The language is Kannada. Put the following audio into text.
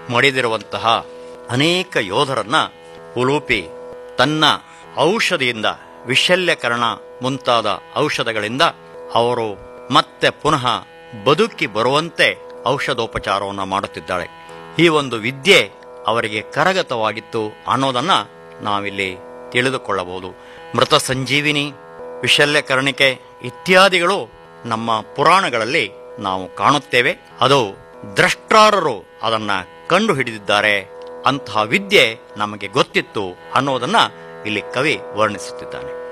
ಮಡಿದಿರುವಂತಹ ಅನೇಕ ಯೋಧರನ್ನ ಉಲೂಪಿ ತನ್ನ ಔಷಧಿಯಿಂದ ವಿಶಲ್ಯಕರಣ ಮುಂತಾದ ಔಷಧಗಳಿಂದ ಅವರು ಮತ್ತೆ ಪುನಃ ಬದುಕಿ ಬರುವಂತೆ ಔಷಧೋಪಚಾರವನ್ನು ಮಾಡುತ್ತಿದ್ದಾಳೆ ಈ ಒಂದು ವಿದ್ಯೆ ಅವರಿಗೆ ಕರಗತವಾಗಿತ್ತು ಅನ್ನೋದನ್ನ ನಾವಿಲ್ಲಿ ತಿಳಿದುಕೊಳ್ಳಬಹುದು ಮೃತ ಸಂಜೀವಿನಿ ವಿಶಲ್ಯಕರಣಿಕೆ ಇತ್ಯಾದಿಗಳು ನಮ್ಮ ಪುರಾಣಗಳಲ್ಲಿ ನಾವು ಕಾಣುತ್ತೇವೆ ಅದು ದ್ರಷ್ಟಾರರು ಅದನ್ನ ಕಂಡು ಹಿಡಿದಿದ್ದಾರೆ ಅಂತಹ ವಿದ್ಯೆ ನಮಗೆ ಗೊತ್ತಿತ್ತು ಅನ್ನೋದನ್ನ ಇಲ್ಲಿ ಕವಿ ವರ್ಣಿಸುತ್ತಿದ್ದಾನೆ